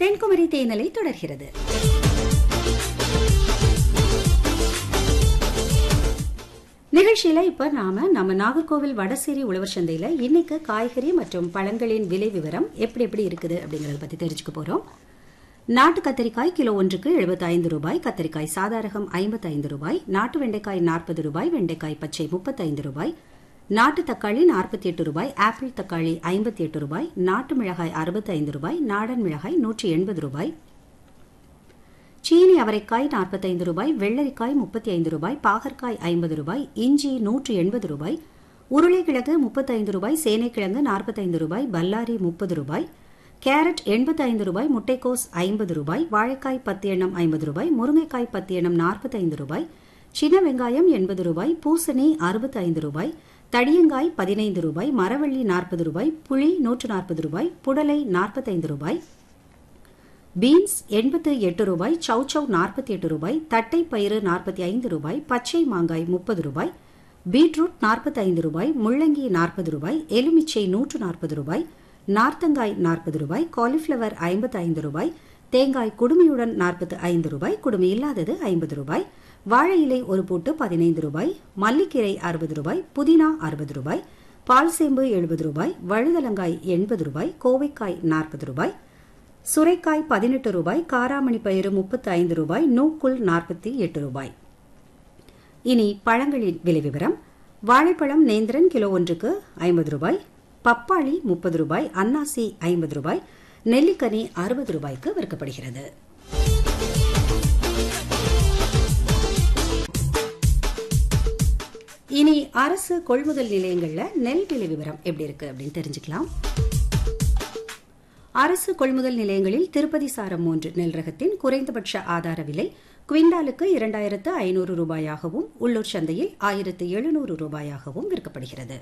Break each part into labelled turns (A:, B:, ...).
A: தென்குமரி தேனலை தொடர்கிறது நிகழ்ச்சியில இப்ப நாம நம்ம நாகர்கோவில் வடசேரி உழவர் சந்தையில இன்னைக்கு காய்கறி மற்றும் பழங்களின் விலை விவரம் எப்படி எப்படி இருக்குது அப்படிங்கறத பத்தி தெரிஞ்சுக்க போறோம் நாட்டு கத்தரிக்காய் கிலோ ஒன்றுக்கு 75 ரூபாய் கத்தரிக்காய் சாதாரகம் 55 ரூபாய் நாட்டு வெண்டைக்காய் நாற்பது ரூபாய் வெண்டைக்காய் பச்சை 35 ரூபாய் நாட்டு தக்காளி 48 ரூபாய் ஆப்பிள் தக்காளி 58 ரூபாய் நாட்டு மிளகாய் 65 ரூபாய் நாடன் மிளகாய் 180 ரூபாய் சீனி அவரைக்காய் 45 ரூபாய் வெள்ளரிக்காய் 35 ரூபாய் பாகற்காய் 50 ரூபாய் இஞ்சி 180 ரூபாய் உருளைக்கிழங்கு 35 ரூபாய் சேனைக்கிழங்கு 45 ரூபாய் பல்லாரி 30 ரூபாய் கேரட் 85 ரூபாய் முட்டைக்கோஸ் 50 ரூபாய் வாழைக்காய் பத்து எண்ணம் 50 ரூபாய் முருங்கைக்காய் பத்து எண்ணம் 45 ரூபாய் சின்ன வெங்காயம் 80 ரூபாய் பூசணி 65 ரூபாய் தடியங்காய் 15 ரூபாய் மரவள்ளி 40 ரூபாய் புளி 140 ரூபாய் புடலை 45 ரூபாய் பீன்ஸ் எண்பத்து எட்டு ரூபாய் சௌச்சௌ நாற்பத்தி எட்டு ரூபாய் தட்டை பயிறு நாற்பத்தி ஐந்து ரூபாய் பச்சை மாங்காய் முப்பது ரூபாய் பீட்ரூட் நாற்பத்தைந்து ரூபாய் முள்ளங்கி நாற்பது ரூபாய் எலுமிச்சை நூற்று நாற்பது ரூபாய் நார்த்தங்காய் நாற்பது ரூபாய் காலிஃப்ளவர் ஐம்பத்து ஐந்து ரூபாய் தேங்காய் குடுமியுடன் நாற்பத்து ஐந்து ரூபாய் குடுமி இல்லாதது ஐம்பது ரூபாய் வாழை இலை ஒரு பூட்டு பதினைந்து ரூபாய் மல்லிக்கீரை அறுபது ரூபாய் புதினா அறுபது ரூபாய் பால் சேம்பு எழுபது ரூபாய் வழுதலங்காய் எண்பது ரூபாய் கோவைக்காய் நாற்பது ரூபாய் சுரைக்காய் பதினெட்டு ரூபாய் காராமணி பயிறு முப்பத்தி ஐந்து ரூபாய் நூக்குள் நாற்பத்தி எட்டு ரூபாய் இனி பழங்களின் விலை விவரம் வாழைப்பழம் நேந்திரன் கிலோ ஒன்றுக்கு ஐம்பது ரூபாய் பப்பாளி முப்பது ரூபாய் அன்னாசி ஐம்பது ரூபாய் நெல்லிக்கனி அறுபது ரூபாய்க்கு விற்கப்படுகிறது இனி அரசு கொள்முதல் நிலையங்கள்ல நெல் விலை விவரம் எப்படி இருக்கு அப்படின்னு தெரிஞ்சுக்கலாம் அரசு கொள்முதல் நிலையங்களில் திருப்பதி சாரம் மூன்று நெல் ரகத்தின் குறைந்தபட்ச ஆதார விலை குவிண்டாலுக்கு இரண்டாயிரத்து ஐநூறு ரூபாயாகவும் உள்ளூர் சந்தையில் ஆயிரத்து எழுநூறு ரூபாயாகவும் விற்கப்படுகிறது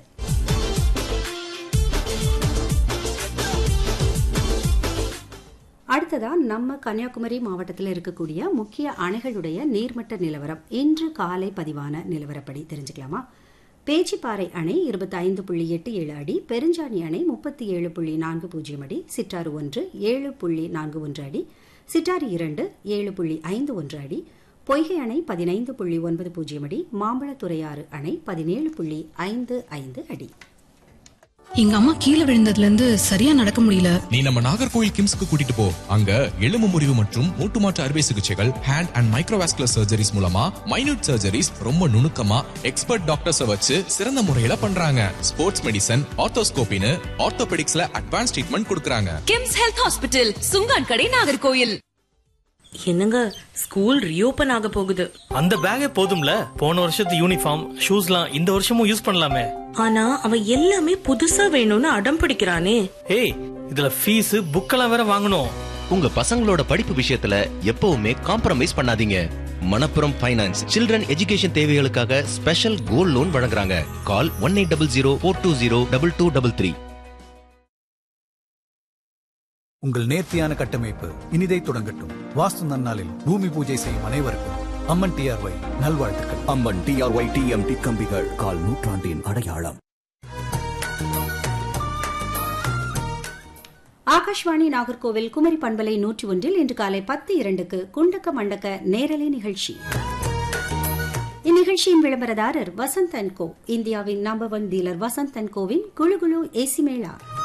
A: அடுத்ததா நம்ம கன்னியாகுமரி மாவட்டத்தில் இருக்கக்கூடிய முக்கிய அணைகளுடைய நீர்மட்ட நிலவரம் இன்று காலை பதிவான நிலவரப்படி தெரிஞ்சுக்கலாமா பேச்சிப்பாறை அணை இருபத்தி ஐந்து புள்ளி எட்டு ஏழு அடி பெருஞ்சாணி அணை முப்பத்தி ஏழு புள்ளி நான்கு பூஜ்ஜியம் அடி சிற்றாறு ஒன்று ஏழு புள்ளி நான்கு ஒன்று அடி சிற்றாறு இரண்டு ஏழு புள்ளி ஐந்து ஒன்று அடி பொய்கை அணை பதினைந்து புள்ளி ஒன்பது பூஜ்ஜியம் அடி மாம்பழத்துறையாறு அணை பதினேழு புள்ளி ஐந்து ஐந்து அடி
B: எங்க அம்மா கீழே விழுந்ததுல இருந்து சரியா நடக்க முடியல
C: நீ நம்ம நாகர்கோவில் கிம்ஸ்க்கு கூட்டிட்டு போ அங்க எலும்பு முறிவு மற்றும் மூட்டு மாற்று அறுவை சிகிச்சைகள் ஹேண்ட் அண்ட் மைக்ரோவாஸ்குலர் சர்ஜரிஸ் மூலமா மைனூட் சர்ஜரிஸ் ரொம்ப நுணுக்கமா எக்ஸ்பர்ட் டாக்டர்ஸ வச்சு சிறந்த முறையில பண்றாங்க ஸ்போர்ட்ஸ் மெடிசன் ஆர்த்தோஸ்கோபின்னு ஆர்த்தோபெடிக்ஸ்ல அட்வான்ஸ் ட்ரீட்மெண்ட் கொடுக்கறாங்க
D: கிம்ஸ் ஹெல்த் ஹாஸ்பிட்டல் சுங்கான் கடை நாகர்கோயில்
E: என்னங்க ஸ்கூல் ரீஓபன் ஆக போகுது
F: அந்த பேக்கே போதும்ல போன வருஷத்து யூனிஃபார்ம் ஷூஸ்லாம் இந்த வருஷமும் யூஸ் பண்ணலாமே
E: ஆனா அவன் எல்லாமே புதுசா வேணும்னு அடம் பிடிக்கிறானே
F: ஏய் இதுல ஃபீஸ் புக்கெல்லாம் வேற வாங்கணும்
G: உங்க பசங்களோட படிப்பு விஷயத்துல எப்பவுமே காம்ப்ரமைஸ் பண்ணாதீங்க மணப்புரம் ஃபைனான்ஸ் சில்ட்ரன் எஜுகேஷன் தேவைகளுக்காக ஸ்பெஷல் கோல்ட் லோன் வழங்குறாங்க call one eight double zero four two zero double two double three
H: உங்கள் நேர்த்தியான கட்டமைப்பு இனிதை தொடங்கட்டும் வாஸ்து நன்னாளில் பூமி பூஜை செய்யும் அனைவருக்கும் அம்மன் டிஆர்ஒய் நல்வாழ்த்துக்கள்
I: அம்மன் டிஆர்ஒய் டிஎம்டி கம்பிகள் கால் நூற்றாண்டின் அடையாளம்
A: ஆகாஷ்வாணி நாகர்கோவில் குமரி பண்பலை நூற்றி ஒன்றில் இன்று காலை பத்து இரண்டுக்கு குண்டக்க மண்டக்க நேரலை நிகழ்ச்சி இந்நிகழ்ச்சியின் விளம்பரதாரர் வசந்த் அண்ட் கோ இந்தியாவின் number one dealer Vasanth and கோவின் குழு குழு ஏசி மேளா